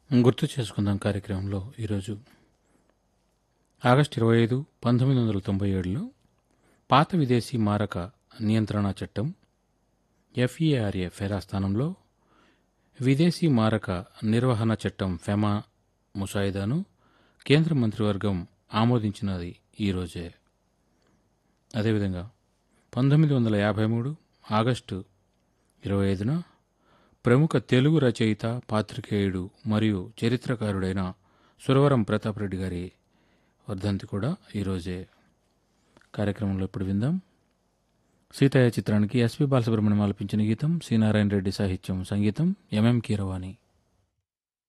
గుర్తు చేసుకుందాం కార్యక్రమంలో ఈరోజు ఆగస్టు ఇరవై ఐదు పంతొమ్మిది వందల తొంభై ఏడులో పాత విదేశీ మారక నియంత్రణ చట్టం ఎఫ్ఈఆర్ఏ ఫెరా స్థానంలో విదేశీ మారక నిర్వహణ చట్టం ఫెమా ముసాయిదాను కేంద్ర మంత్రివర్గం ఆమోదించినది ఈరోజే అదేవిధంగా పంతొమ్మిది వందల యాభై మూడు ఆగస్టు ఇరవై ఐదున ప్రముఖ తెలుగు రచయిత పాత్రికేయుడు మరియు చరిత్రకారుడైన సురవరం ప్రతాప్ రెడ్డి గారి వర్ధంతి కూడా ఈరోజే కార్యక్రమంలో ఇప్పుడు విందాం సీతయ్య చిత్రానికి ఎస్పి బాలసుబ్రహ్మణ్యం ఆలపించిన గీతం సి నారాయణ రెడ్డి సాహిత్యం సంగీతం ఎంఎం కీరవాణి